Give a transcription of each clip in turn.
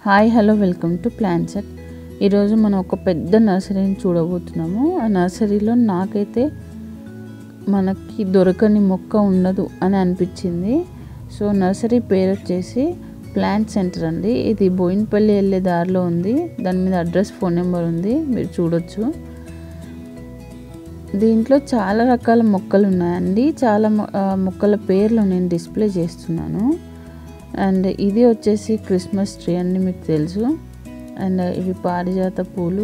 hi hello welcome to Plants Hut ఈరోజు మనం ఒక పెద్ద నర్సరీని చూడబోతున్నాము ఆ నర్సరీలో నాకైతే మనకి దొరకని మొక్క ఉండదు అని అనిపించింది సో నర్సరీ పేరు వచ్చేసి ప్లాంట్ సెంటర్ అండి ఇది బోయిన్పల్లి వెళ్ళే దారిలో ఉంది దాని మీద అడ్రస్ ఫోన్ నెంబర్ ఉంది మీరు చూడొచ్చు దీంట్లో చాలా రకాల మొక్కలు ఉన్నాయండి చాలా మొ- ఆ, మొక్కల పేర్లు నేను డిస్ప్లే చేస్తున్నాను అండ్ ఇది వచ్చేసి క్రిస్మస్ ట్రీ అండి మీకు తెలుసు అండ్ ఇవి పారిజాత పూలు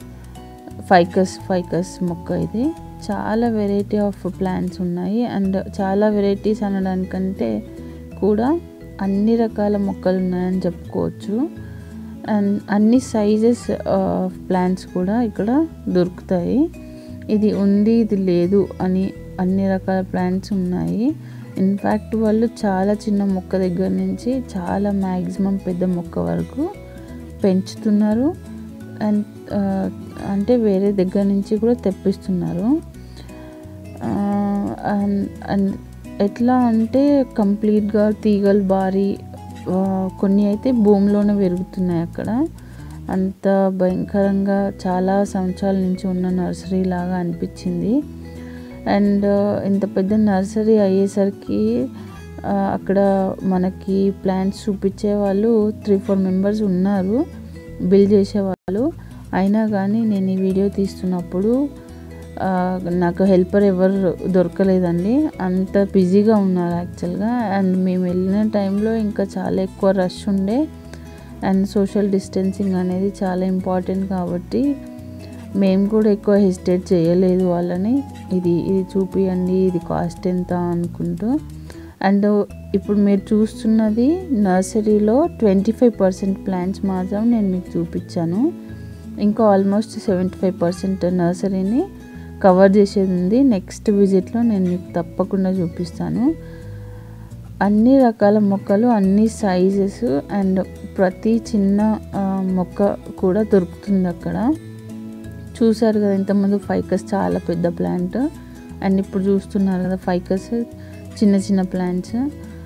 ఫైకస్ ఫైకస్ మొక్క ఇది చాలా వెరైటీ ఆఫ్ ప్లాంట్స్ ఉన్నాయి అండ్ చాలా వెరైటీస్ అనడానికంటే కూడా అన్ని రకాల మొక్కలు ఉన్నాయని చెప్పుకోవచ్చు అండ్ అన్ని సైజెస్ ఆఫ్ ప్లాంట్స్ కూడా ఇక్కడ దొరుకుతాయి ఇది ఉంది ఇది లేదు అని అన్ని రకాల ప్లాంట్స్ ఉన్నాయి ఇన్ఫ్యాక్ట్ వాళ్ళు చాలా చిన్న మొక్క దగ్గర నుంచి చాలా మ్యాక్సిమం పెద్ద మొక్క వరకు పెంచుతున్నారు అండ్ ఆ, అంటే వేరే దగ్గర నుంచి కూడా తెప్పిస్తున్నారు ఆ, అండ్ అండ్ ఎట్లా అంటే కంప్లీట్గా తీగలు బారి ఆ, కొన్ని అయితే భూమిలోనే పెరుగుతున్నాయి అక్కడ అంత భయంకరంగా చాలా సంవత్సరాల నుంచి ఉన్న నర్సరీ లాగా అనిపించింది అండ్ ఇంత పెద్ద నర్సరీ అయ్యేసరికి ఆ, అక్కడ మనకి ప్లాంట్స్ చూపించే వాళ్ళు త్రీ ఫోర్ మెంబర్స్ ఉన్నారు బిల్ చేసేవాళ్ళు అయినా కానీ నేను ఈ వీడియో తీస్తున్నప్పుడు ఆ, నాకు హెల్పర్ ఎవరు దొరకలేదండి అంత బిజీగా ఉన్నారు యాక్చువల్గా అండ్ మేము వెళ్ళిన టైంలో ఇంకా చాలా ఎక్కువ రష్ ఉండే అండ్ సోషల్ డిస్టెన్సింగ్ అనేది చాలా ఇంపార్టెంట్ కాబట్టి మేము కూడా ఎక్కువ హెసిటేట్ చేయలేదు వాళ్ళని ఇది ఇది చూపియండి ఇది కాస్ట్ ఎంత అనుకుంటూ అండ్ ఇప్పుడు మీరు చూస్తున్నది నర్సరీలో ట్వంటీ ఫైవ్ పర్సెంట్ ప్లాంట్స్ మాత్రం నేను మీకు చూపించాను ఇంకా ఆల్మోస్ట్ సెవెంటీ ఫైవ్ పర్సెంట్ నర్సరీని కవర్ చేసేది ఉంది నెక్స్ట్ విజిట్లో నేను మీకు తప్పకుండా చూపిస్తాను అన్ని రకాల మొక్కలు అన్ని సైజెస్ అండ్ ప్రతి చిన్న ఆ, మొక్క కూడా దొరుకుతుంది అక్కడ చూసారు కదా ఇంతకుముందు ఫైకస్ చాలా పెద్ద ప్లాంట్ అండ్ ఇప్పుడు చూస్తున్నారు కదా ఫైకస్ చిన్న చిన్న ప్లాంట్స్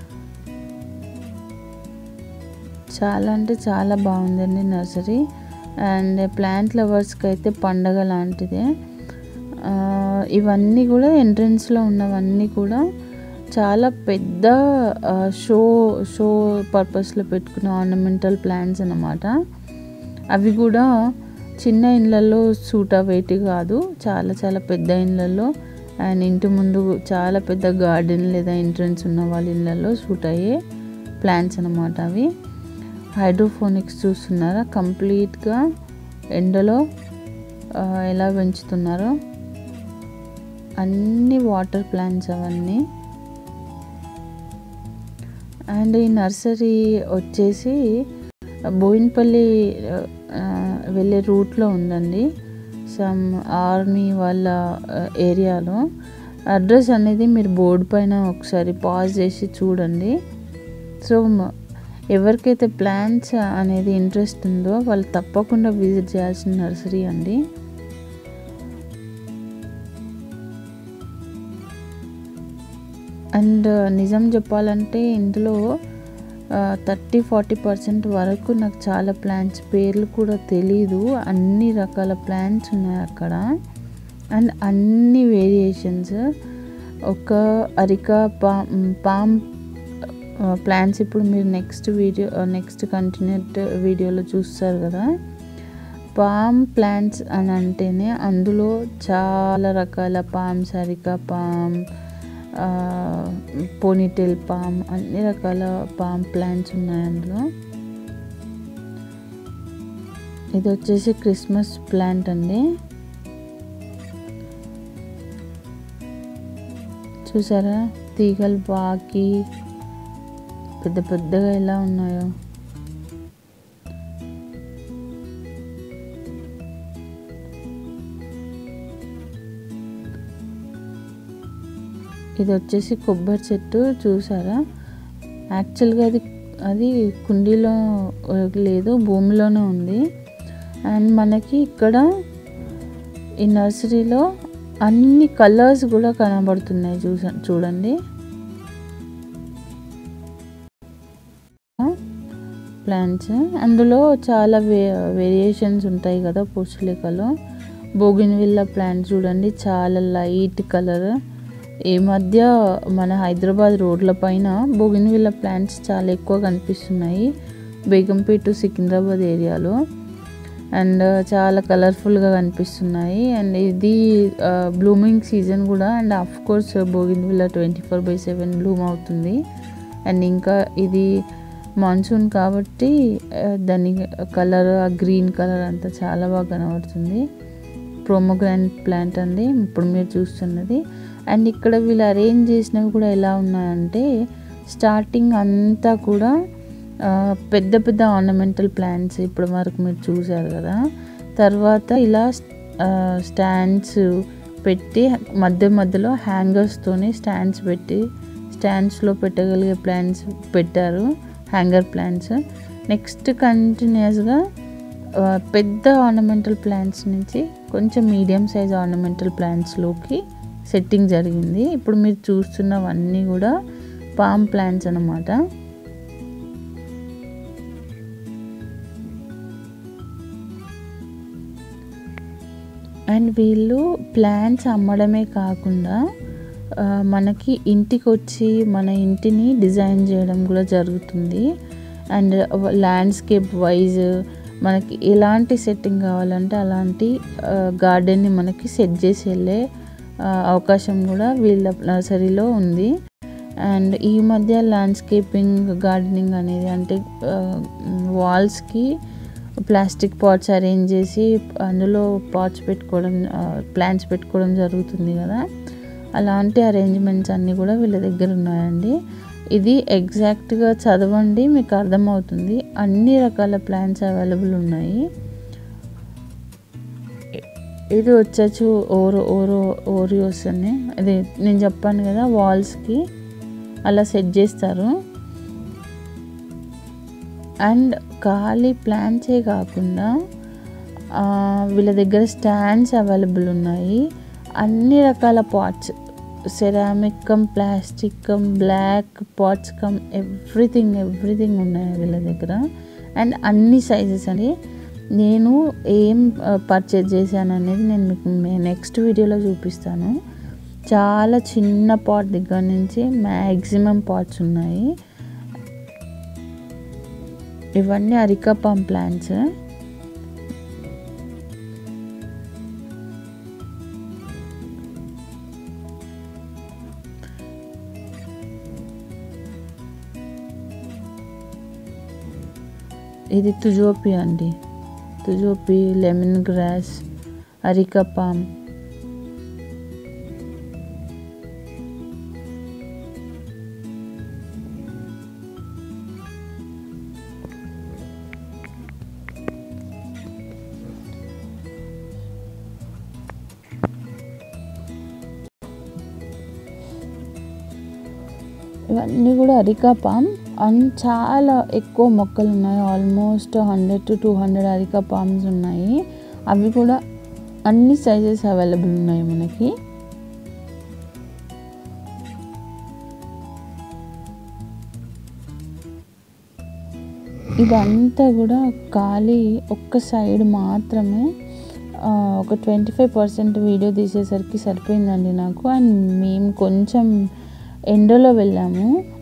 చాలా అంటే చాలా బాగుందండి నర్సరీ అండ్ ప్లాంట్ లవర్స్కి అయితే పండగ లాంటిదే ఆ, ఇవన్నీ కూడా ఎంట్రన్స్లో ఉన్నవన్నీ కూడా చాలా పెద్ద ఆ, షో షో పర్పస్లో పెట్టుకున్న ఆర్నమెంటల్ ప్లాంట్స్ అన్నమాట అవి కూడా చిన్న ఇళ్ళల్లో సూట్ అవేటి కాదు చాలా చాలా పెద్ద ఇళ్ళల్లో అండ్ ఇంటి ముందు చాలా పెద్ద గార్డెన్ లేదా ఎంట్రన్స్ ఉన్న వాళ్ళ ఇళ్ళల్లో సూట్ అయ్యే ప్లాంట్స్ అన్నమాట అవి హైడ్రోఫోనిక్స్ చూస్తున్నారా కంప్లీట్గా ఎండలో ఆ, ఎలా పెంచుతున్నారో అన్ని వాటర్ ప్లాంట్స్ అవన్నీ అండ్ ఈ నర్సరీ వచ్చేసి బోయిన్పల్లి ఆ, వెళ్ళే రూట్లో ఉందండి సమ్ ఆర్మీ వాళ్ళ ఆ, ఏరియాలో అడ్రస్ అనేది మీరు బోర్డు పైన ఒకసారి పాజ్ చేసి చూడండి సో మ- ఎవరికైతే ప్లాంట్స్ అనేది ఇంట్రెస్ట్ ఉందో వాళ్ళు తప్పకుండా విజిట్ చేయాల్సిన నర్సరీ అండి అండ్ నిజం చెప్పాలంటే ఇందులో థర్టీ ఫార్టీ పర్సెంట్ వరకు నాకు చాలా ప్లాంట్స్ పేర్లు కూడా తెలీదు అన్ని రకాల ప్లాంట్స్ ఉన్నాయి అక్కడ అండ్ అన్ని వేరియేషన్స్ ఒక అరికా పామ్ పామ్ ప్లాంట్స్ ఇప్పుడు మీరు నెక్స్ట్ వీడియో నెక్స్ట్ కంటిన్యూట్ వీడియోలో చూస్తారు కదా పామ్ ప్లాంట్స్ అని అంటేనే అందులో చాలా రకాల palms areca palm ponytail palm అన్ని రకాల పామ్ ప్లాంట్స్ ఉన్నాయి అందులో ఇది వచ్చేసి క్రిస్మస్ ప్లాంట్ అండి చూసారా తీగలు బాకి పెద్ద పెద్దగా ఎలా ఉన్నాయో ఇది వచ్చేసి కొబ్బరి చెట్టు చూసారా యాక్చువల్గా అది అది కుండీలో ఆ, లేదు భూమిలోనే ఉంది అండ్ మనకి ఇక్కడ ఈ నర్సరీలో అన్ని కలర్స్ కూడా కనబడుతున్నాయి చూస చూడండి ప్లాంట్స్ అందులో చాలా వే వేరియేషన్స్ ఉంటాయి కదా పూర్చలేకలో బోగిన్ విల్లా ప్లాంట్ చూడండి చాలా లైట్ కలర్ ఈ మధ్య మన హైదరాబాద్ రోడ్ల పైన బోగిన్ విల్లా ప్లాంట్స్ చాలా ఎక్కువ కనిపిస్తున్నాయి బేగంపేట సికింద్రాబాద్ ఏరియాలో అండ్ చాలా కలర్ఫుల్గా కనిపిస్తున్నాయి అండ్ ఇది బ్లూమింగ్ సీజన్ కూడా and of course bougainvillea twenty four by seven bloom అవుతుంది అండ్ ఇంకా ఇది మాన్సూన్ కాబట్టి దాని కలర్ ఆ గ్రీన్ కలర్ అంతా చాలా బాగా కనబడుతుంది ప్రోమోగ్రాండ్ ప్లాంట్ అండి ఇప్పుడు మీరు చూస్తున్నది అండ్ ఇక్కడ వీళ్ళు అరేంజ్ చేసినవి కూడా ఎలా ఉన్నాయంటే స్టార్టింగ్ అంతా కూడా పెద్ద పెద్ద ఆర్నమెంటల్ ప్లాంట్స్ ఇప్పటి వరకు మీరు చూసారు కదా తర్వాత ఇలా స్టాండ్స్ పెట్టి మధ్య మధ్యలో హ్యాంగర్స్తోని స్టాండ్స్ పెట్టి స్టాండ్స్లో పెట్టగలిగే ప్లాంట్స్ పెట్టారు హ్యాంగర్ ప్లాంట్స్ నెక్స్ట్ కంటిన్యూస్గా పెద్ద ఆర్నమెంటల్ ప్లాంట్స్ నుంచి కొంచెం మీడియం సైజ్ ఆర్నమెంటల్ ప్లాంట్స్లోకి సెట్టింగ్ జరిగింది ఇప్పుడు మీరు చూస్తున్నవన్నీ కూడా పామ్ ప్లాంట్స్ అనమాట అండ్ వీళ్ళు ప్లాంట్స్ అమ్మడమే కాకుండా మనకి ఇంటికి వచ్చి మన ఇంటిని డిజైన్ చేయడం కూడా జరుగుతుంది అండ్ ల్యాండ్స్కేప్ వైజ్ మనకి ఎలాంటి సెట్టింగ్ కావాలంటే అలాంటి గార్డెన్ని మనకి సెట్ చేసి వెళ్ళే అవకాశం కూడా వీళ్ళ నర్సరీలో ఉంది అండ్ ఈ మధ్య ల్యాండ్స్కేపింగ్ గార్డెనింగ్ అనేది అంటే వాల్స్కి ప్లాస్టిక్ పాట్స్ అరేంజ్ చేసి అందులో పాట్స్ పెట్టుకోవడం ప్లాంట్స్ పెట్టుకోవడం జరుగుతుంది కదా అలాంటి అరేంజ్మెంట్స్ అన్నీ కూడా వీళ్ళ దగ్గర ఉన్నాయండి ఇది ఎగ్జాక్ట్గా చదవండి మీకు అర్థమవుతుంది అన్ని రకాల ప్లాంట్స్ అవైలబుల్ ఉన్నాయి ఇది వచ్చేసి ఓరో ఓరో ఓరియోస్ అని అది నేను చెప్పాను కదా వాల్స్కి అలా సెట్ చేస్తారు అండ్ ఖాళీ ప్లాంట్సే కాకుండా వీళ్ళ దగ్గర స్టాండ్స్ అవైలబుల్ ఉన్నాయి అన్ని రకాల pots ceramic cum plastic cum black pots cum everything everything ఉన్నాయి వీళ్ళ దగ్గర అండ్ అన్ని సైజెస్ అని నేను ఏం పర్చేజ్ చేశాను అనేది నేను మీకు నెక్స్ట్ వీడియోలో చూపిస్తాను చాలా చిన్న పాట్ దగ్గర నుంచి మ్యాక్సిమం పాట్స్ ఉన్నాయి ఇవన్నీ అరికాపామ్ ప్లాంట్స్ ఇది తుజోపి అండి తుజోపి లెమన్ గ్రాస్ అరికాపామ్ ఇవన్నీ కూడా అరికా పామ్ అండ్ చాలా ఎక్కువ మొక్కలు ఉన్నాయి almost hundred to two hundred areca palms ఉన్నాయి అవి కూడా అన్ని సైజెస్ అవైలబుల్ ఉన్నాయి మనకి ఇదంతా కూడా ఖాళీ ఒక్క సైడ్ మాత్రమే ఒక ట్వంటీ ఫైవ్ పర్సెంట్ వీడియో తీసేసరికి సరిపోయిందండి నాకు అండ్ మేము కొంచెం ఎండలో వెళ్ళాము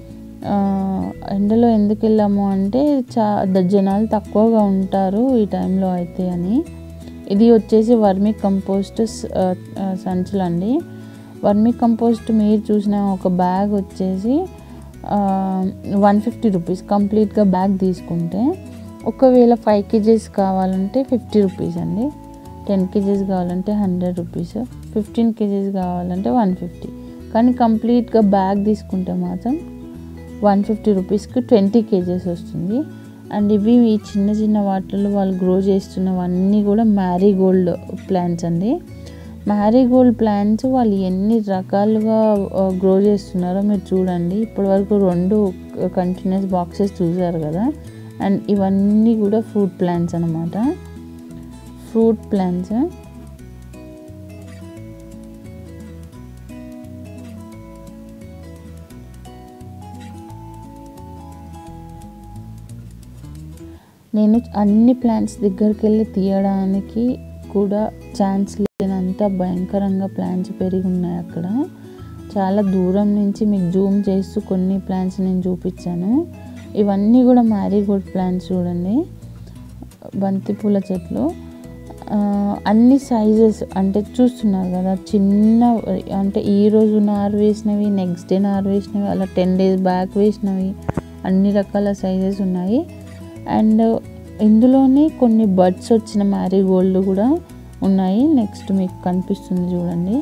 ఎండలో ఎందుకు వెళ్ళాము అంటే చా జనాలు తక్కువగా ఉంటారు ఈ టైంలో అయితే అని ఇది వచ్చేసి వర్మి కంపోస్ట్ సంచులు అండి వర్మి కంపోస్ట్ మీరు చూసిన ఒక బ్యాగ్ వచ్చేసి వన్ ఫిఫ్టీ రూపీస్ కంప్లీట్గా బ్యాగ్ తీసుకుంటే ఒకవేళ ఫైవ్ కేజీస్ కావాలంటే ఫిఫ్టీ రూపీస్ అండి టెన్ కేజీస్ కావాలంటే హండ్రెడ్ రూపీస్ ఫిఫ్టీన్ కేజీస్ కావాలంటే వన్ ఫిఫ్టీ కానీ కంప్లీట్గా బ్యాగ్ తీసుకుంటే మాత్రం వన్ ఫిఫ్టీ రూపీస్కి ట్వంటీ కేజెస్ వస్తుంది అండ్ ఇవి ఈ చిన్న చిన్న వాటిల్లో వాళ్ళు గ్రో చేస్తున్నవన్నీ కూడా మ్యారీగోల్డ్ ప్లాంట్స్ అండి మ్యారీగోల్డ్ ప్లాంట్స్ వాళ్ళు ఎన్ని రకాలుగా గ్రో చేస్తున్నారో మీరు చూడండి ఇప్పటి వరకు రెండు కంటిన్యూస్ బాక్సెస్ చూసారు కదా అండ్ ఇవన్నీ కూడా ఫ్రూట్ ప్లాంట్స్ అనమాట ఫ్రూట్ ప్లాంట్స్ నేను అన్ని ప్లాంట్స్ దగ్గరికి వెళ్ళి తీయడానికి కూడా ఛాన్స్ లేనంత భయంకరంగా ప్లాంట్స్ పెరిగి ఉన్నాయి అక్కడ చాలా దూరం నుంచి మీకు జూమ్ చేస్తూ కొన్ని ప్లాంట్స్ నేను చూపించాను ఇవన్నీ కూడా మ్యారీగోల్డ్ ప్లాంట్స్ చూడండి బంతిపూల చెట్లు ఆ, అన్ని సైజెస్ అంటే చూస్తున్నారు కదా చిన్న అంటే ఈ రోజు నారు వేసినవి నెక్స్ట్ డే నారు వేసినవి అలా టెన్ డేస్ బ్యాక్ వేసినవి అన్ని రకాల సైజెస్ ఉన్నాయి అండ్ ఇందులోనే కొన్ని బడ్స్ వచ్చిన మ్యారీగోల్డ్ కూడా ఉన్నాయి నెక్స్ట్ మీకు కనిపిస్తుంది చూడండి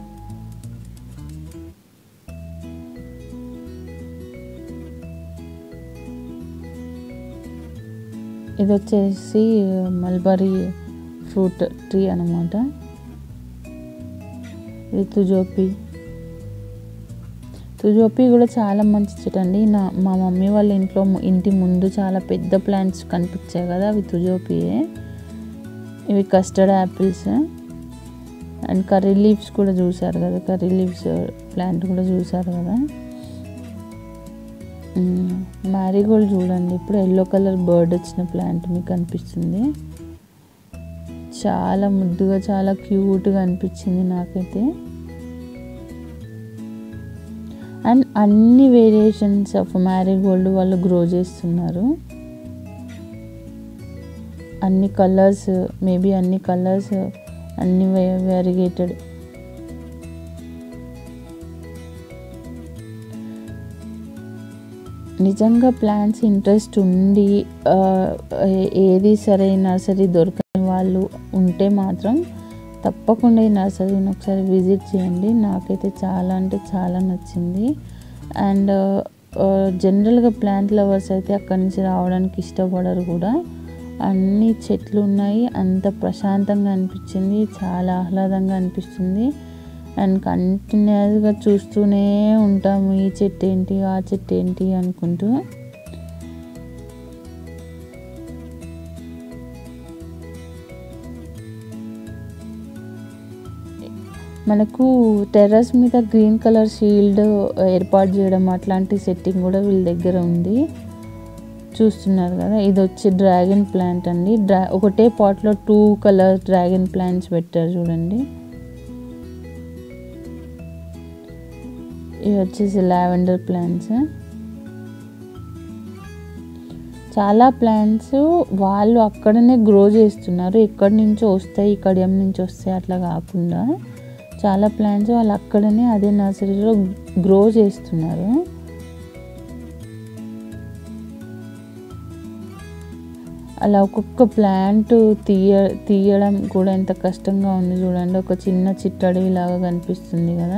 ఇది వచ్చేసి మల్బరీ ఫ్రూట్ ట్రీ అనమాట ఇది తుజోపి తుజోపి కూడా చాలా మంచి చెట్టు అండి నా మా మమ్మీ వాళ్ళ ఇంట్లో ము- ఇంటి ముందు చాలా పెద్ద ప్లాంట్స్ కనిపించాయి కదా అవి తుజోపియే ఇవి custard apples and curry leaves కూడా చూసారు కదా కర్రీ లీవ్స్ ప్లాంట్ కూడా చూసారు కదా మ్యారీగోల్డ్ చూడండి ఇప్పుడు ఎల్లో కలర్ బర్డ్ వచ్చిన ప్లాంట్ మీకు కనిపిస్తుంది చాలా ముద్దుగా చాలా క్యూట్గా అనిపించింది నాకైతే అండ్ అన్ని వేరియేషన్స్ ఆఫ్ మ్యారీగోల్డ్ వాళ్ళు గ్రో చేస్తున్నారు అన్ని కలర్స్ మేబీ అన్ని కలర్స్ అన్ని వెరిగేటెడ్ నిజంగా ప్లాంట్స్ ఇంట్రెస్ట్ ఉండి ఆ, ఏ- ఏది సరైన నర్సరీ దొరకని వాళ్ళు ఉంటే మాత్రం తప్పకుండా ఈ నర్సరీని ఒకసారి విజిట్ చేయండి నాకైతే చాలా అంటే చాలా నచ్చింది అండ్ జనరల్గా ప్లాంట్ లవర్స్ అయితే అక్కడి నుంచి రావడానికి ఇష్టపడరు కూడా అన్ని చెట్లు ఉన్నాయి అంత ప్రశాంతంగా అనిపించింది చాలా ఆహ్లాదంగా అనిపిస్తుంది అండ్ కంటిన్యూస్గా చూస్తూనే ఉంటాము ఈ చెట్టు ఏంటి ఆ చెట్టు ఏంటి అనుకుంటూ మనకు టెర్రస్ మీద గ్రీన్ కలర్ షీల్డ్ ఏర్పాటు చేయడం అట్లాంటి సెట్టింగ్ కూడా వీళ్ళ దగ్గర ఉంది చూస్తున్నారు కదా ఇది వచ్చి డ్రాగన్ ప్లాంట్ అండి డ్రా ఒకటే పాట్లో టూ కలర్ డ్రాగన్ ప్లాంట్స్ పెట్టారు చూడండి ఇవి వచ్చేసి లావెండర్ ప్లాంట్స్ చాలా ప్లాంట్స్ వాళ్ళు అక్కడనే గ్రో చేస్తున్నారు ఎక్కడి నుంచో వస్తాయి కడియం నుంచి వస్తాయి అట్లా కాకుండా చాలా ప్లాంట్స్ వాళ్ళు అక్కడనే అదే నర్సరీలో గ్రో చేస్తున్నారు అలా ఒక్కొక్క ప్లాంట్ తీయ తీయడం కూడా ఎంత కష్టంగా ఉంది చూడండి ఒక చిన్న చిట్టడవి లాగా కనిపిస్తుంది కదా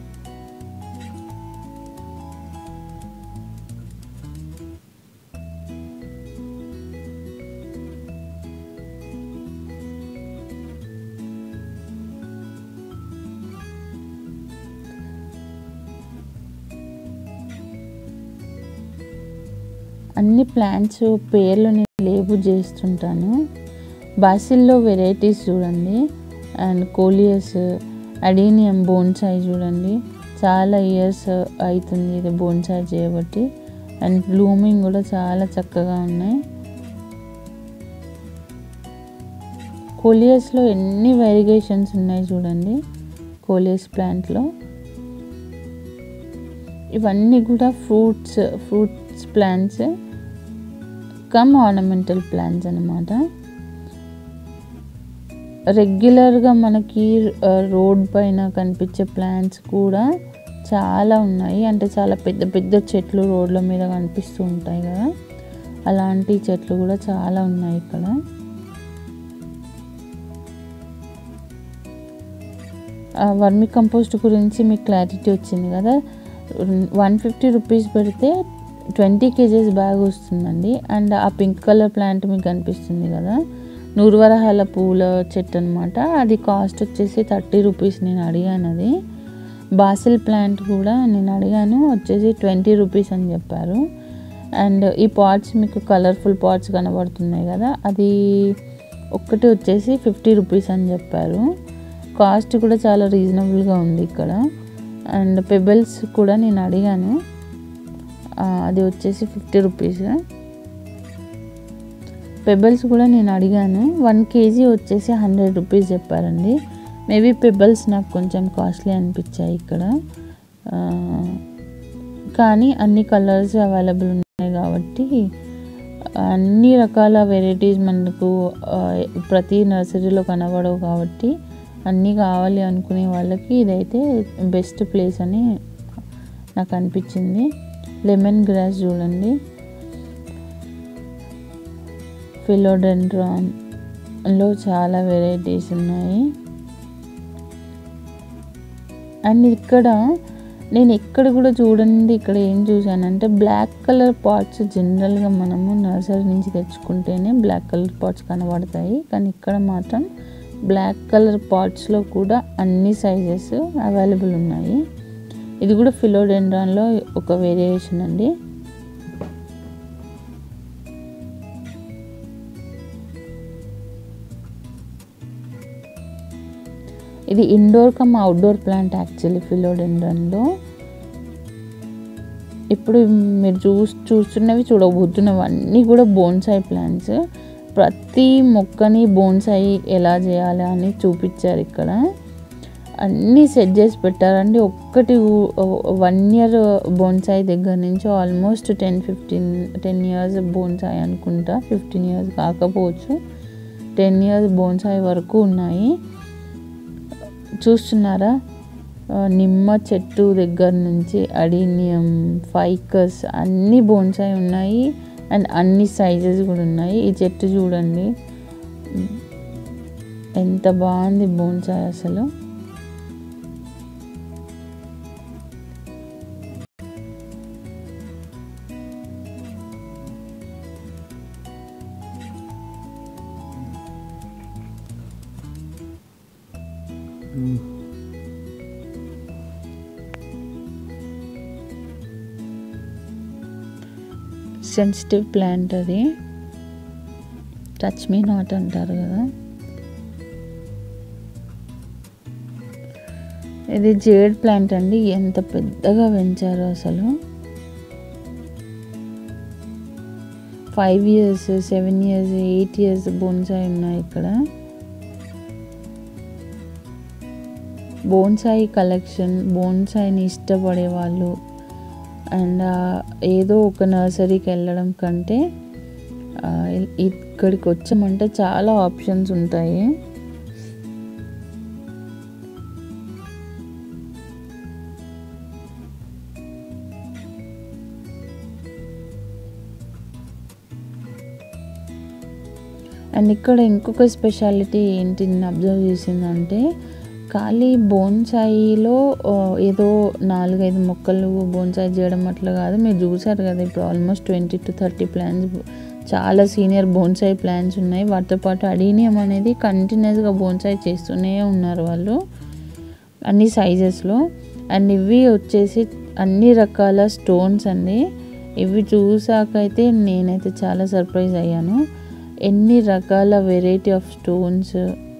అన్ని ప్లాంట్స్ పేర్లు నేను లేబుల్ చేస్తుంటాను బాసిల్లో వెరైటీస్ చూడండి అండ్ కోలియస్ అడీనియం బోన్సాయి చూడండి చాలా ఇయర్స్ అవుతుంది ఇది బోన్సాయి చేయబట్టి అండ్ బ్లూమింగ్ కూడా చాలా చక్కగా ఉన్నాయి కోలియస్లో ఎన్ని వెరిగేషన్స్ ఉన్నాయి చూడండి కోలియస్ ప్లాంట్లో ఇవన్నీ కూడా fruits fruits plants cum ornamental plants అనమాట రెగ్యులర్గా మనకి రోడ్ పైన కనిపించే ప్లాంట్స్ కూడా చాలా ఉన్నాయి అంటే చాలా పెద్ద పెద్ద చెట్లు రోడ్ల మీద కనిపిస్తూ ఉంటాయి కదా అలాంటి చెట్లు కూడా చాలా ఉన్నాయి ఇక్కడ వర్మి కంపోస్ట్ గురించి మీకు క్లారిటీ వచ్చింది కదా వన్ ఫిఫ్టీ రూపీస్ పెడితే ట్వంటీ కేజెస్ బ్యాగ్ వస్తుందండి అండ్ ఆ పింక్ కలర్ ప్లాంట్ మీకు కనిపిస్తుంది కదా నూరువరహాల పూల చెట్టు అనమాట అది కాస్ట్ వచ్చేసి థర్టీ రూపీస్ నేను అడిగాను అది బాసిల్ ప్లాంట్ కూడా నేను అడిగాను వచ్చేసి ట్వంటీ రూపీస్ అని చెప్పారు అండ్ ఈ పాట్స్ మీకు కలర్ఫుల్ పాట్స్ కనబడుతున్నాయి కదా అది ఒక్కటి వచ్చేసి ఫిఫ్టీ రూపీస్ అని చెప్పారు కాస్ట్ కూడా చాలా రీజనబుల్గా ఉంది ఇక్కడ అండ్ పెబల్స్ కూడా నేను అడిగాను ఆ, అది వచ్చేసి ఫిఫ్టీ రూపీస్ పెబల్స్ కూడా నేను అడిగాను వన్ కేజీ వచ్చేసి హండ్రెడ్ రూపీస్ చెప్పారండి మేబీ పెబల్స్ నాకు కొంచెం కాస్ట్లీ అనిపించాయి ఇక్కడ ఆ, కానీ అన్ని కలర్స్ అవైలబుల్ ఉన్నాయి కాబట్టి అన్ని రకాల వెరైటీస్ మనకు ఆ, ప్రతి నర్సరీలో కనబడవు కాబట్టి అన్నీ కావాలి అనుకునే వాళ్ళకి ఇదైతే బెస్ట్ ప్లేస్ అని నాకు అనిపించింది లెమన్ గ్రాస్ చూడండి ఫిలోడెండ్రాన్లో చాలా వెరైటీస్ ఉన్నాయి అండ్ ఇక్కడ నేను ఎక్కడ కూడా చూడండి ఇక్కడ ఏం చూశానంటే బ్లాక్ కలర్ పాట్స్ జనరల్గా మనము నర్సరీ నుంచి తెచ్చుకుంటేనే బ్లాక్ కలర్ పాట్స్ కనబడతాయి కానీ ఇక్కడ మాత్రం బ్లాక్ కలర్ పాట్స్లో కూడా అన్ని సైజెస్ అవైలబుల్ ఉన్నాయి ఇది కూడా ఫిలోడెండ్రాన్లో ఒక వేరియేషన్ అండి ఇది indoor cum outdoor plant actually ఫిలోడెండ్రన్లో ఇప్పుడు మీరు చూ చూస్తున్నవి చూడబోతున్నవి అన్నీ కూడా బోన్సాయి ప్లాంట్స్ ప్రతి మొక్కని బోన్సాయి ఎలా చేయాలి అని చూపించారు ఇక్కడ అన్నీ సెట్ చేసి పెట్టారండి ఒక్కటి వన్ ఇయర్ బోన్సాయి దగ్గర నుంచి almost ten fifteen ten years bonsai అనుకుంటా ఫిఫ్టీన్ ఇయర్స్ కాకపోవచ్చు టెన్ ఇయర్స్ బోన్సాయి వరకు ఉన్నాయి చూస్తున్నారా ఆ, నిమ్మ చెట్టు దగ్గర నుంచి అడీనియం ఫైకస్ అన్ని బోన్సాయి ఉన్నాయి అండ్ అన్ని సైజెస్ కూడా ఉన్నాయి ఈ చెట్టు చూడండి ఎంత బాగుంది బోన్సాయి అసలు సెన్సిటివ్ ప్లాంట్ అది టచ్ మీ నాట్ అంటారు కదా ఇది జేడ్ ప్లాంట్ అండి ఎంత పెద్దగా పెంచారో అసలు five years seven years eight years bonsai ఉన్నాయి ఇక్కడ బోన్సాయి కలెక్షన్ బోన్సాయిని ఇష్టపడే వాళ్ళు అండ్ ఏదో ఒక నర్సరీకి వెళ్ళడం కంటే ఆ, ఇ- ఇక్కడికి వచ్చామంటే చాలా ఆప్షన్స్ ఉంటాయి అండ్ ఇక్కడ ఇంకొక స్పెషాలిటీ ఏంటి నేను అబ్జర్వ్ చేసిందంటే ఖాళీ బోన్సాయిలో ఆ, ఏదో నాలుగైదు మొక్కలు బోన్సాయి చేయడం అట్లా కాదు మీరు చూసారు కదా ఇప్పుడు almost twenty to thirty plants చాలా సీనియర్ బోన్సాయి ప్లాన్స్ ఉన్నాయి వాటితో పాటు అడీనియం అనేది కంటిన్యూస్గా బోన్సాయి చేస్తూనే ఉన్నారు వాళ్ళు అన్ని సైజెస్లో అండ్ ఇవి వచ్చేసి అన్ని రకాల స్టోన్స్ అండి ఇవి చూసాకైతే నేనైతే చాలా సర్ప్రైజ్ అయ్యాను ఎన్ని రకాల వెరైటీ ఆఫ్ స్టోన్స్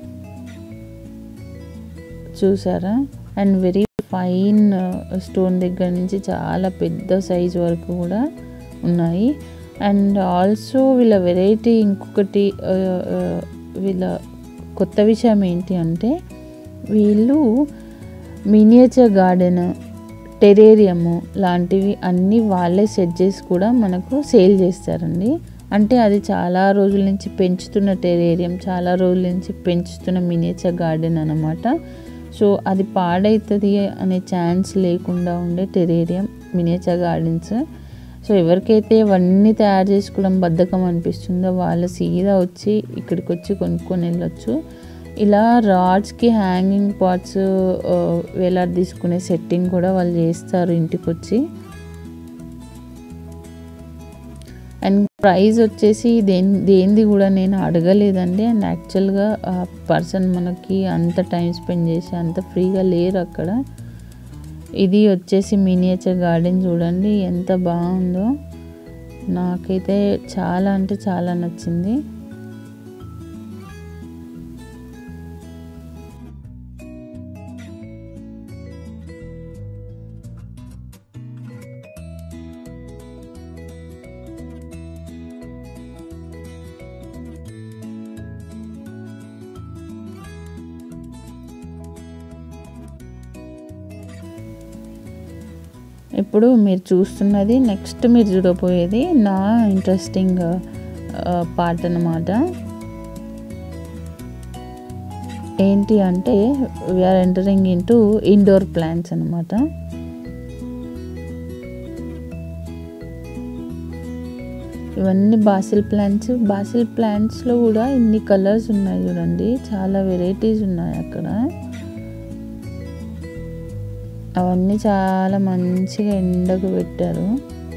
చూసారా అండ్ వెరీ ఫైన్ స్టోన్ దగ్గర నుంచి చాలా పెద్ద సైజ్ వరకు కూడా ఉన్నాయి అండ్ ఆల్సో వీళ్ళ వెరైటీ ఇంకొకటి ఆ, ఆ, వీళ్ళ కొత్త విషయం ఏంటి అంటే వీళ్ళు మినియేచర్ గార్డెన్ టెరేరియము లాంటివి అన్నీ వాళ్ళే సెట్ చేసి కూడా మనకు సేల్ చేస్తారండి అంటే అది చాలా రోజుల నుంచి పెంచుతున్న టెరేరియం చాలా రోజుల నుంచి పెంచుతున్న మినియేచర్ గార్డెన్ అన్నమాట సో అది పాడవుతుంది అనే ఛాన్స్ లేకుండా ఉండే టెరేరియం మినియేచర్ గార్డెన్స్ సో ఎవరికైతే ఇవన్నీ తయారు చేసుకోవడం బద్ధకం అనిపిస్తుందో వాళ్ళు సీదా వచ్చి ఇక్కడికి వచ్చి కొనుక్కొని వెళ్ళొచ్చు ఇలా రాడ్స్కి హ్యాంగింగ్ పాట్స్ వేలాడి తీసుకునే సెట్టింగ్ కూడా వాళ్ళు చేస్తారు ఇంటికి వచ్చి అండ్ ప్రైస్ వచ్చేసి దేని దేనిది కూడా నేను అడగలేదండి అండ్ యాక్చువల్గా ఆ పర్సన్ మనకి అంత టైం స్పెండ్ చేసి అంత ఫ్రీగా లేరు అక్కడ ఇది వచ్చేసి మినియేచర్ గార్డెన్ చూడండి ఎంత బాగుందో నాకైతే చాలా అంటే చాలా నచ్చింది ఇప్పుడు మీరు చూస్తున్నది నెక్స్ట్ మీరు చూడబోయేది నా ఇంట్రెస్టింగ్ పార్ట్ అన్నమాట ఏంటి అంటే we're entering into indoor plants అనమాట ఇవన్నీ బాసిల్ ప్లాంట్స్ బాసిల్ ప్లాంట్స్లో కూడా ఇన్ని కలర్స్ ఉన్నాయి చూడండి చాలా వెరైటీస్ ఉన్నాయి అక్కడ అవన్నీ చాలా మంచిగా ఎండకు పెట్టారు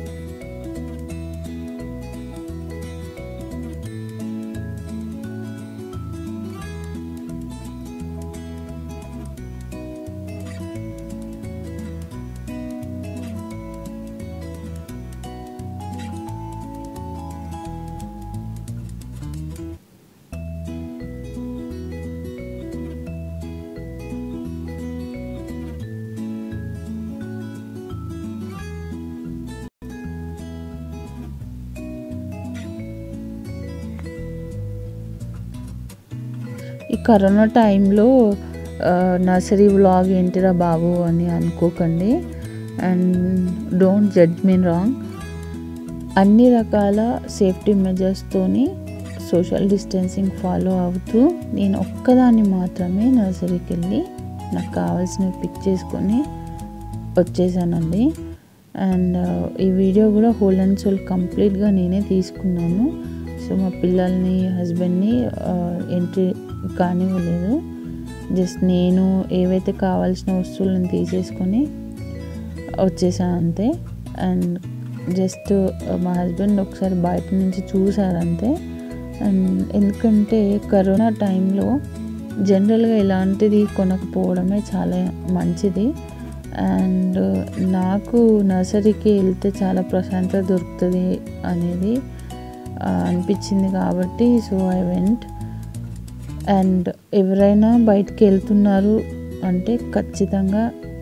ఈ కరోనా టైంలో నర్సరీ వ్లాగ్ ఏంటిరా బాబు అని అనుకోకండి and don't judge mean wrong అన్ని రకాల సేఫ్టీ మెజర్స్తోని సోషల్ డిస్టెన్సింగ్ ఫాలో అవుతూ నేను ఒక్కదాన్ని మాత్రమే నర్సరీకి వెళ్ళి నాకు కావాల్సినవి పిక్ చేసుకొని వచ్చేసానండి అండ్ ఈ వీడియో కూడా హోల్ అండ్ సోల్ కంప్లీట్గా నేనే తీసుకున్నాను సో మా పిల్లల్ని హస్బెండ్ని ఎంట్రీ కానివ్వలేదు జస్ట్ నేను ఏవైతే కావాల్సిన వస్తువులను తీసేసుకొని వచ్చేసాను అంతే అండ్ జస్ట్ మా హస్బెండ్ ఒకసారి బయట నుంచి చూసారంతే అండ్ ఎందుకంటే కరోనా టైంలో జనరల్గా ఇలాంటిది కొనకపోవడమే చాలా మంచిది అండ్ నాకు నర్సరీకి వెళ్తే చాలా ప్రశాంతత దొరుకుతుంది అనేది అనిపించింది కాబట్టి సో ఐ వెంట్ అండ్ ఎవరైనా బయటికి వెళ్తున్నారు అంటే ఖచ్చితంగా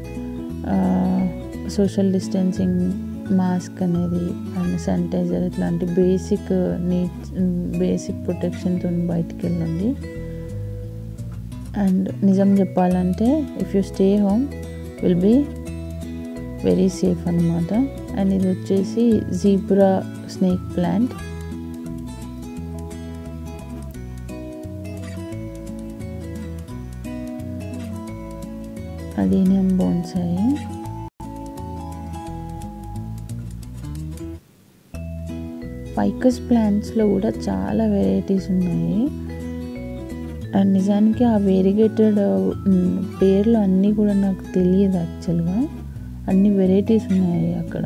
సోషల్ డిస్టెన్సింగ్ మాస్క్ అనేది అండ్ శానిటైజర్ ఇట్లాంటి బేసిక్ నీడ్స్ బేసిక్ ప్రొటెక్షన్తో బయటికి వెళ్ళండి అండ్ నిజం చెప్పాలంటే if you stay home will be very safe అనమాట అండ్ ఇది వచ్చేసి zebra snake plant adenium bonsai ficus ప్లాంట్స్లో కూడా చాలా వెరైటీస్ ఉన్నాయి అండ్ నిజానికి ఆ వేరిగేటెడ్ పేర్లు అన్నీ కూడా నాకు తెలియదు యాక్చువల్గా అన్ని వెరైటీస్ ఉన్నాయి అక్కడ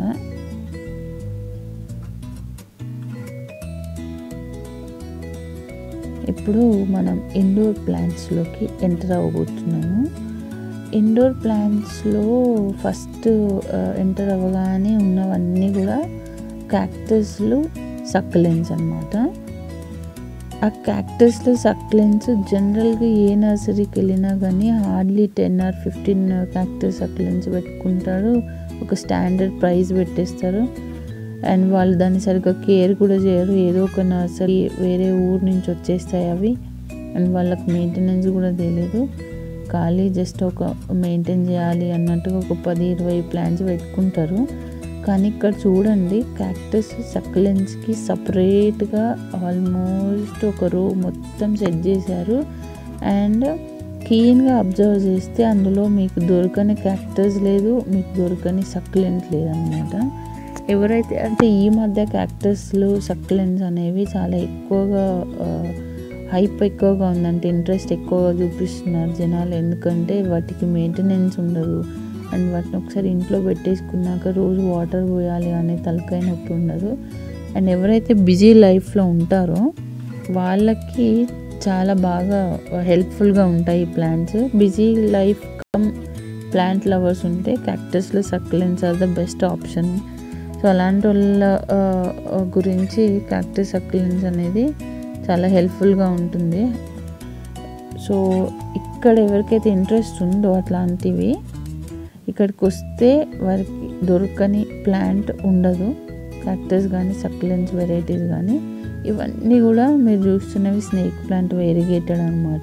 ఇప్పుడు మనం ఇండోర్ ప్లాంట్స్లోకి ఎంటర్ అవ్వబోతున్నాము ఇండోర్ ప్లాంట్స్లో ఫస్ట్ ఎంటర్ అవ్వగానే ఉన్నవన్నీ కూడా క్యాక్టస్లు సక్లెన్స్ అనమాట ఆ క్యాక్టస్లు సక్లెన్స్ జనరల్గా ఏ నర్సరీకి వెళ్ళినా కానీ hardly ten or fifteen cactus succulents పెట్టుకుంటారు ఒక స్టాండర్డ్ ప్రైస్ పెట్టేస్తారు అండ్ వాళ్ళు దాన్ని సరిగ్గా కేర్ కూడా చేయరు ఏదో ఒక నర్సరీ వేరే ఊరు నుంచి వచ్చేస్తాయి అవి అండ్ వాళ్ళకి మెయింటెనెన్స్ కూడా తెలియదు ఖాళీ జస్ట్ ఒక మెయింటైన్ చేయాలి అన్నట్టుగా ఒక పది ఇరవై ప్లాంట్స్ పెట్టుకుంటారు కానీ ఇక్కడ చూడండి క్యాక్టస్ సక్లెన్స్కి సపరేట్గా ఆల్మోస్ట్ ఒక రో మొత్తం సెట్ చేశారు అండ్ క్లీన్గా అబ్జర్వ్ చేస్తే అందులో మీకు దొరకని క్యాక్టస్ లేదు మీకు దొరకని సక్లెంట్ లేదనమాట ఎవరైతే అంటే ఈ మధ్య క్యాక్టస్లు సక్లెన్స్ అనేవి చాలా ఎక్కువగా హైప్ ఎక్కువగా ఉందంటే ఇంట్రెస్ట్ ఎక్కువగా చూపిస్తున్నారు జనాలు ఎందుకంటే వాటికి మెయింటెనెన్స్ ఉండదు అండ్ వాటిని ఒకసారి ఇంట్లో పెట్టేసుకున్నాక రోజు వాటర్ పోయాలి అనే తలకాయ నొప్పి ఉండదు అండ్ ఎవరైతే బిజీ లైఫ్లో ఉంటారో వాళ్ళకి చాలా బాగా హెల్ప్ఫుల్గా ఉంటాయి ఈ plants busy life cum plant lovers ఉంటే క్యాక్టస్లో succulents are the best option so అలాంటి వాళ్ళ గురించి క్యాక్టస్ సక్లెన్స్ అనేది చాలా హెల్ప్ఫుల్గా ఉంటుంది సో ఇక్కడ ఎవరికైతే ఇంట్రెస్ట్ ఉందో అట్లాంటివి ఇక్కడికి వస్తే వారికి దొరకని ప్లాంట్ ఉండదు క్యాక్టస్ కానీ సక్లెన్స్ వెరైటీస్ కానీ ఇవన్నీ కూడా మీరు చూస్తున్నవి స్నేక్ ప్లాంట్ వెరిగేటెడ్ అనమాట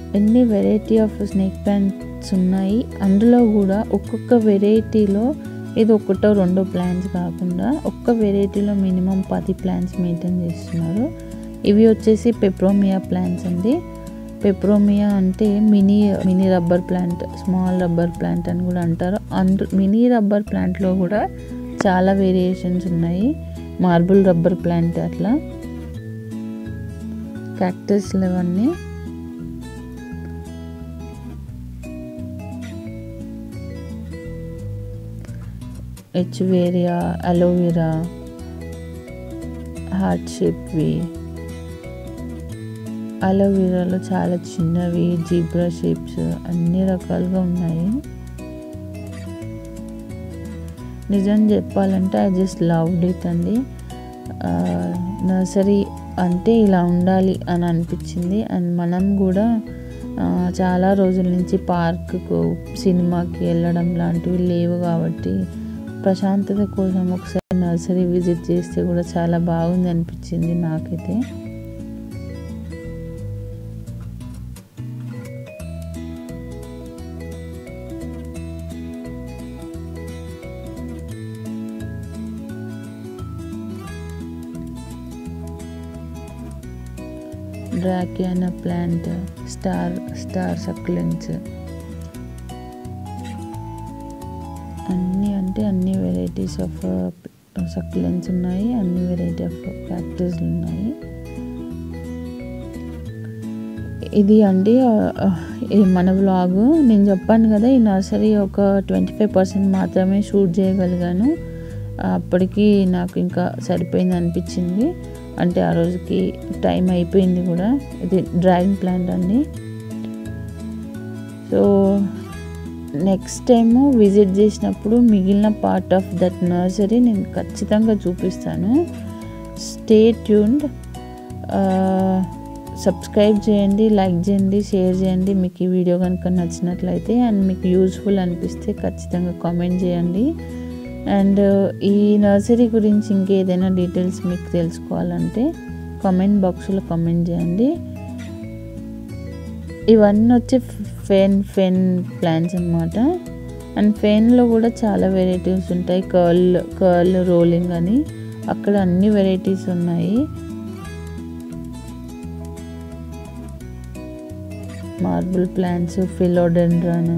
ఎన్ని వెరైటీ ఆఫ్ స్నేక్ ప్లాంట్స్ ఉన్నాయి అందులో కూడా ఒక్కొక్క వెరైటీలో ఇది ఒకటో రెండో ప్లాంట్స్ కాకుండా ఒక్క వెరైటీలో మినిమం పది ప్లాంట్స్ మెయింటైన్ చేస్తున్నారు ఇవి వచ్చేసి పెప్రోమియా ప్లాంట్స్ అండి పెప్రోమియా అంటే mini mini rubber plant small rubber plant అని కూడా అంటారు అందు మినీ రబ్బర్ ప్లాంట్లో కూడా చాలా వేరియేషన్స్ ఉన్నాయి మార్బుల్ రబ్బర్ ప్లాంట్ అట్లా క్యాక్టస్లు ఇవన్నీ హెచ్వేరియా అలోవెరా హార్ట్ షేప్వి అలోవెరాలో చాలా చిన్నవి జీబ్రా షేప్స్ అన్ని రకాలుగా ఉన్నాయి నిజం చెప్పాలంటే ఐ జస్ట్ లవ్డ్ ఇట్ అండి నర్సరీ అంటే ఇలా ఉండాలి అని అనిపించింది అండ్ మనం కూడా చాలా రోజుల నుంచి పార్కుకు సినిమాకి వెళ్ళడం లాంటివి లేవు కాబట్టి ప్రశాంతత కోసం ఒకసారి నర్సరీ విజిట్ చేస్తే కూడా చాలా బాగుంది అనిపించింది నాకైతే dracaena plant star star succulents అన్నీ అంటే అన్ని వెరైటీస్ ఆఫ్ సక్లెంట్స్ ఉన్నాయి అన్ని వెరైటీ ఆఫ్ క్యాక్టస్లు ఉన్నాయి ఇది అండి మన వ్లాగ్ నేను చెప్పాను కదా ఈ నర్సరీ ఒక ట్వంటీ ఫైవ్ పర్సెంట్ మాత్రమే షూట్ చేయగలిగాను అప్పటికి నాకు ఇంకా సరిపోయింది అనిపించింది అంటే ఆ రోజుకి టైం అయిపోయింది కూడా ఇది డ్రాగన్ ప్లాంట్ అండి సో నెక్స్ట్ టైము విజిట్ చేసినప్పుడు మిగిలిన పార్ట్ ఆఫ్ దట్ నర్సరీ నేను ఖచ్చితంగా చూపిస్తాను స్టే ట్యూన్డ్ సబ్స్క్రైబ్ చేయండి లైక్ చేయండి షేర్ చేయండి మీకు ఈ వీడియో కనుక నచ్చినట్లయితే అండ్ మీకు యూజ్ఫుల్ అనిపిస్తే ఖచ్చితంగా కామెంట్ చేయండి అండ్ ఈ నర్సరీ గురించి ఇంకేదైనా డీటెయిల్స్ మీకు తెలుసుకోవాలంటే కామెంట్ బాక్స్లో కామెంట్ చేయండి ఇవన్నీ వచ్చి ఫెన్ ఫెన్ ప్లాంట్స్ అనమాట అండ్ ఫెన్లో కూడా చాలా వెరైటీస్ ఉంటాయి కర్ల్ కర్ల్ రోలింగ్ అని అక్కడ అన్ని వెరైటీస్ ఉన్నాయి మార్బుల్ ప్లాంట్స్ ఫిలోడెండ్రాన్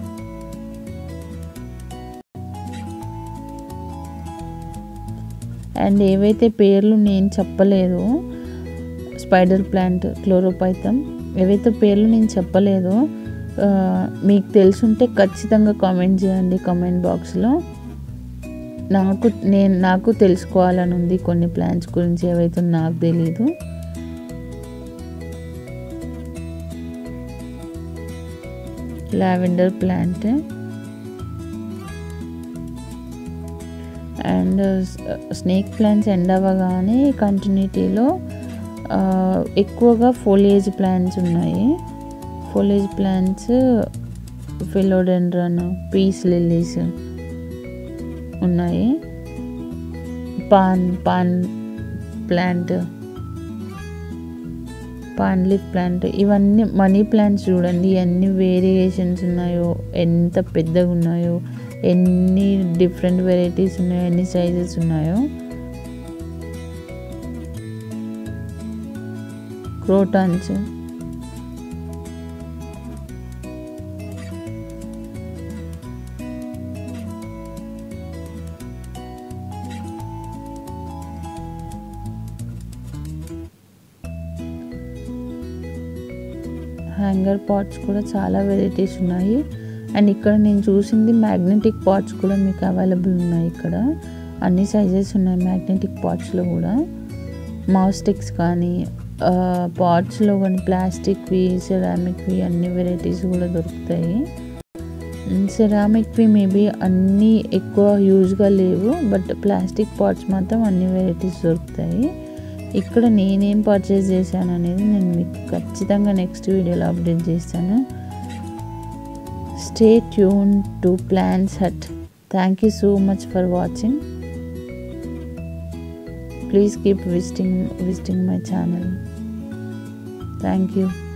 అండ్ ఏవైతే పేర్లు నేను చెప్పలేదు స్పైడర్ ప్లాంట్ క్లోరోపైతం ఏవైతే పేర్లు నేను చెప్పలేదో మీకు తెలుసుంటే ఖచ్చితంగా కామెంట్ చేయండి కామెంట్ బాక్స్లో నాకు నేను నాకు తెలుసుకోవాలని ఉంది కొన్ని ప్లాంట్స్ గురించి ఏవైతే నాకు తెలీదు lavender plant and snake plants end అవ్వగానే కంటిన్యూటీలో ఎక్కువగా ఫోలియేజ్ ప్లాంట్స్ ఉన్నాయి foliage plants philodendron peace lilies ఉన్నాయి paan paan plant paan leaf plant ఇవన్నీ మనీ ప్లాంట్స్ చూడండి ఎన్ని వేరియేషన్స్ ఉన్నాయో ఎంత పెద్దగా ఉన్నాయో ఎన్ని డిఫరెంట్ వెరైటీస్ ఉన్నాయో ఎన్ని సైజెస్ ఉన్నాయో క్రోటాన్స్ హ్యాంగర్ పాట్స్ కూడా చాలా వెరైటీస్ ఉన్నాయి అండ్ ఇక్కడ నేను చూసింది మ్యాగ్నెటిక్ పాట్స్ కూడా మీకు అవైలబుల్ ఉన్నాయి ఇక్కడ అన్ని సైజెస్ ఉన్నాయి మ్యాగ్నెటిక్ పాట్స్లో కూడా మౌస్ స్టిక్స్ కానీ పాట్స్లో కానీ ప్లాస్టిక్వి సెరామిక్వి అన్ని వెరైటీస్ కూడా దొరుకుతాయి సెరామిక్వి మేబీ అన్నీ ఎక్కువ యూజ్గా లేవు బట్ ప్లాస్టిక్ పాట్స్ మాత్రం అన్ని వెరైటీస్ దొరుకుతాయి ఇక్కడ నేనేం పర్చేస్ చేశాను అనేది నేను మీకు ఖచ్చితంగా నెక్స్ట్ వీడియోలో అప్డేట్ చేస్తాను stay tune to Plants Hut thank you so much for watching please keep visiting visiting my channel thank you